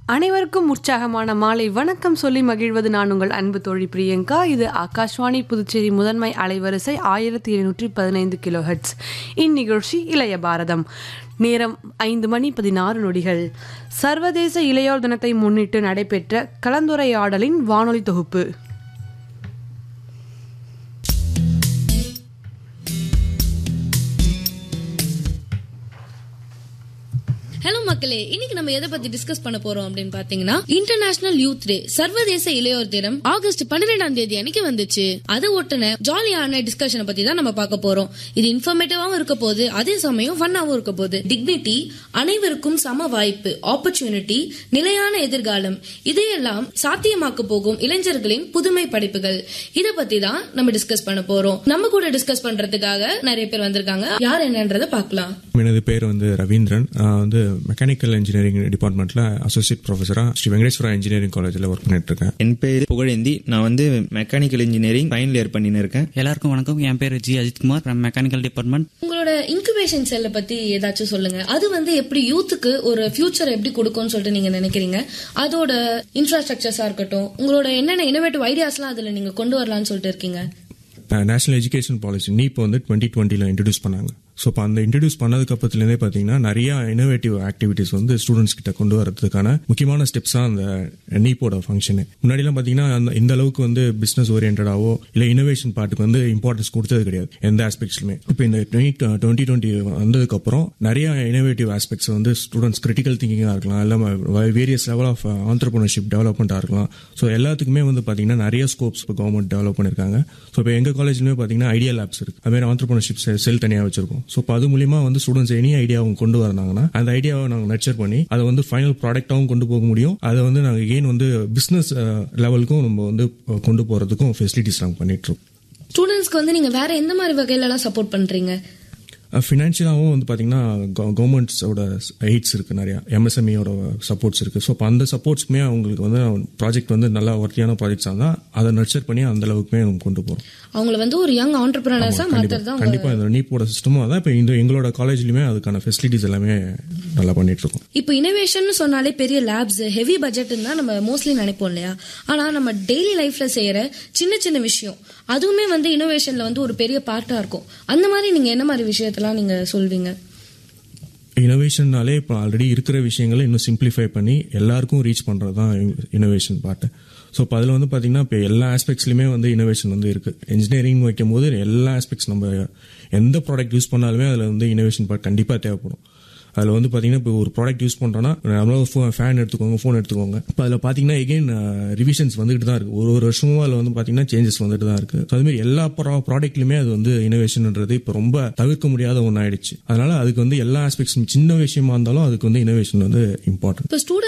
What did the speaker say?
அனைவருக்கும் உற்சாகமான மாலை வணக்கம் சொல்லி மகிழ்வது நான் உங்கள் அன்பு தோழி பிரியங்கா இது ஆகாஷ்வாணி புதுச்சேரி முதன்மை அலைவரிசை ஆயிரத்தி எழுநூற்றி பதினைந்து கிலோ ஹெட்ஸ் இந்நிகழ்ச்சி இளைய பாரதம் நேரம் ஐந்து மணி பதினாறு நொடிகள் சர்வதேச இளையோர் தினத்தை முன்னிட்டு நடைபெற்ற கலந்துரையாடலின் வானொலி தொகுப்பு ஹலோ மக்களே இன்னைக்கு நம்ம எதை பத்தி டிஸ்கஸ் பண்ண போறோம் அப்படின்னு பாத்தீங்கன்னா இன்டர்நேஷனல் யூத் டே சர்வதேச இளையோர் தினம் ஆகஸ்ட் பன்னிரெண்டாம் தேதி அன்னைக்கு வந்துச்சு அதை ஒட்டின ஜாலியான டிஸ்கஷனை பத்தி தான் நம்ம பார்க்க போறோம் இது இன்ஃபர்மேட்டிவாவும் இருக்க போகுது அதே சமயம் ஃபன்னாவும் இருக்க போகுது டிக்னிட்டி அனைவருக்கும் சம வாய்ப்பு ஆப்பர்ச்சுனிட்டி நிலையான எதிர்காலம் இதையெல்லாம் சாத்தியமாக்க போகும் இளைஞர்களின் புதுமை படைப்புகள் இத பத்தி தான் நம்ம டிஸ்கஸ் பண்ண போறோம் நம்ம கூட டிஸ்கஸ் பண்றதுக்காக நிறைய பேர் வந்திருக்காங்க யார் என்னன்றத பார்க்கலாம் எனது பேர் வந்து ரவீந்திரன் நான் வந்து மெக்கானிக்கல் இன்ஜினியரிங் டிபார்ட்மெண்ட்ல அசோசியேட் ப்ரொஃபஸரா ஸ்ரீ வெங்கடேஸ்வரா இன்ஜினியரிங் காலேஜில் ஒர்க் பண்ணிட்டு இருக்கேன் என் பேர் புகழேந்தி நான் வந்து மெக்கானிக்கல் இன்ஜினியரிங் ஃபைனல் இயர் பண்ணின்னு இருக்கேன் எல்லாருக்கும் வணக்கம் என் பேர் G Ajith Kumar from mechanical department உங்களோட இன்குபேஷன் செல்ல பத்தி ஏதாச்சும் சொல்லுங்க அது வந்து எப்படி யூத்துக்கு ஒரு ஃபியூச்சர் எப்படி கொடுக்கும்னு சொல்லிட்டு நீங்க நினைக்கிறீங்க அதோட இன்ஃப்ராஸ்ட்ரக்சர்ஸா இருக்கட்டும் உங்களோட என்னென்ன இனோவேட்டிவ் ஐடியாஸ்லாம் அதுல நீங்க கொண்டு வரலாம்னு சொல்லிட்டு இருக்கீங்க நேஷனல் எஜுகேஷன் பாலிசி நீப் வந்து டுவெண்ட்டி டுவெண்ட்டியில் இன்ட்ரடியூஸ் பண்ணாங்க ஸோ இப்போ அந்த இன்ட்ரடியூஸ் பண்ணதுக்கு அப்புறத்துலேருந்தே பார்த்தீங்கன்னா நிறைய இனோவேட்டிவ் ஆக்டிவிட்டிஸ் வந்து ஸ்டூடெண்ட்ஸ் கிட்ட கொண்டு வரதுக்கான முக்கியமான ஸ்டெப்ஸாக அந்த நீப்போட ஃபங்க்ஷனு முன்னாடிலாம் பார்த்தீங்கன்னா அந்த இந்த அளவுக்கு வந்து பிஸ்னஸ் ஓரியன்டாவோ இல்லை இனோவேஷன் பார்ட்டுக்கு வந்து இம்பார்ட்டன்ஸ் கொடுத்தது கிடையாது எந்த ஆஸ்பெக்ட்ஸ்லுமே இப்போ இந்த டுவெண்ட்டி டுவெண்ட்டி வந்ததுக்கப்புறம் நிறைய இனோவேட்டிவ் ஆஸ்பெக்ட்ஸ் வந்து ஸ்டூடெண்ட்ஸ் கிரிட்டிக்கல் திங்கிங்காக இருக்கலாம் இல்லை வேரியஸ் லெவல் ஆஃப் ஆண்டர்பிரினர்ஷிப் டெவலப்மெண்ட்டாக இருக்கலாம் ஸோ எல்லாத்துக்குமே வந்து பார்த்தீங்கன்னா நிறைய ஸ்கோப்ஸ் இப்போ கவர்மெண்ட் டெவலப் பண்ணியிருக்காங்க ஸோ இப்போ எங்கள் காலேஜ்லேயுமே பார்த்தீங்கன்னா ஐடியா லேப்ஸ் இருக்கு அதுமாதிரி ஆண்டர்பிரினர்ஷிப் செல் தனியாக வச்சிருக்கோம் ஸோ இப்போ அது மூலியமா வந்து ஸ்டூடெண்ட்ஸ் எனி ஐடியாவும் கொண்டு வராங்கன்னா அந்த ஐடியாவை நாங்கள் நர்ச்சர் பண்ணி அதை வந்து ஃபைனல் ப்ராடக்டாகவும் கொண்டு போக முடியும் அதை வந்து நாங்கள் ஏன் வந்து பிஸ்னஸ் லெவலுக்கும் நம்ம வந்து கொண்டு போகிறதுக்கும் ஃபெசிலிட்டிஸ் நாங்கள் பண்ணிட்டு இருக்கோம் ஸ்டூடெண்ட்ஸ்க்கு வந்து நீங்க வேற எந்த மாதிரி வகையில எல்லாம் சப்போர்ட் பண்றீங்க ஃபினான்ஷியலாகவும் வந்து பார்த்தீங்கன்னா கவர்மெண்ட்ஸோட எய்ட்ஸ் இருக்கு நிறையா எம்எஸ்எம்இயோட சப்போர்ட்ஸ் இருக்கு ஸோ அந்த சப்போர்ட்ஸ்க்குமே அவங்களுக்கு வந்து ப்ராஜெக்ட் வந்து நல்லா ஒர்த்தியான ப்ராஜெக்ட்ஸாக இருந்தால் அதை நர்ச்சர் பண்ணி அந்த அளவுக்குமே நம்ம கொண்டு போகிறோம் அவங்கள வந்து ஒரு யங் ஆண்டர்பிரினர்ஸா மாத்துறது தான் கண்டிப்பா இந்த நீப்போட சிஸ்டமும் அதான் இப்போ இந்த எங்களோட காலேஜ்லயுமே அதுக்கான ஃபெசிலிட்டிஸ் எல்லாமே நல்லா பண்ணிட்டு இருக்கோம் இப்போ இனோவேஷன் சொன்னாலே பெரிய லேப்ஸ் ஹெவி பட்ஜெட் தான் நம்ம மோஸ்ட்லி நினைப்போம் இல்லையா ஆனா நம்ம டெய்லி லைஃப்ல செய்யற சின்ன சின்ன விஷயம் அதுவுமே வந்து இனோவேஷன்ல வந்து ஒரு பெரிய பார்ட்டா இருக்கும் அந்த மாதிரி நீங்க என்ன மாதிரி விஷயத்தெல்லாம் நீங்க சொல்வீங்க இனோவேஷன்னாலே இப்போ ஆல்ரெடி இருக்கிற விஷயங்களை இன்னும் சிம்பிளிஃபை பண்ணி எல்லாருக்கும் ரீச் பண்ணுறது தான் இனோவேஷன் பார்ட்டு ஸோ இப்போ அதில் வந்து பார்த்தீங்கன்னா இப்போ எல்லா ஆஸ்பெக்ட்ஸ்லையுமே வந்து இனோவேஷன் வந்து இருக்குது இன்ஜினியரிங் வைக்கும் போது எல்லா ஆஸ்பெக்ட்ஸ் நம்ம எந்த ப்ராடக்ட் யூஸ் பண்ணாலுமே அதில் வந்து இனோவேஷன் பார்ட் கண்டிப்பாக தேவைப்படும் அதில் வந்து பார்த்தீங்கன்னா இப்போ ஒரு ப்ராடக்ட் யூஸ் பண்ணுறோன்னா நம்மளால ஃபேன் எடுத்துக்கோங்க ஃபோன் எடுத்துக்கோங்க இப்போ அதில் பார்த்தீங்கன்னா எகெயின் ரிவிஷன்ஸ் வந்துட்டு தான் இருக்குது ஒரு ஒரு வருஷமும் அதில் வந்து பார்த்தீங்கன்னா சேஞ்சஸ் வந்துட்டு தான் இருக்குது ஸோ அதுமாதிரி எல்லா ப்ராடக்ட்லையுமே அது வந்து இனோவேஷன்ன்றது இப்போ ரொம்ப தவிர்க்க முடியாத ஒன்று ஆயிடுச்சு அதனால அதுக்கு வந்து எல்லா ஆஸ்பெக்ட்ஸும் சின்ன விஷயமா இருந்தாலும் அதுக்கு வந்து இனோவேஷன் வந்து இம்பார்ட்டன்ட் இப்போ ஸ்டூடெண்ட்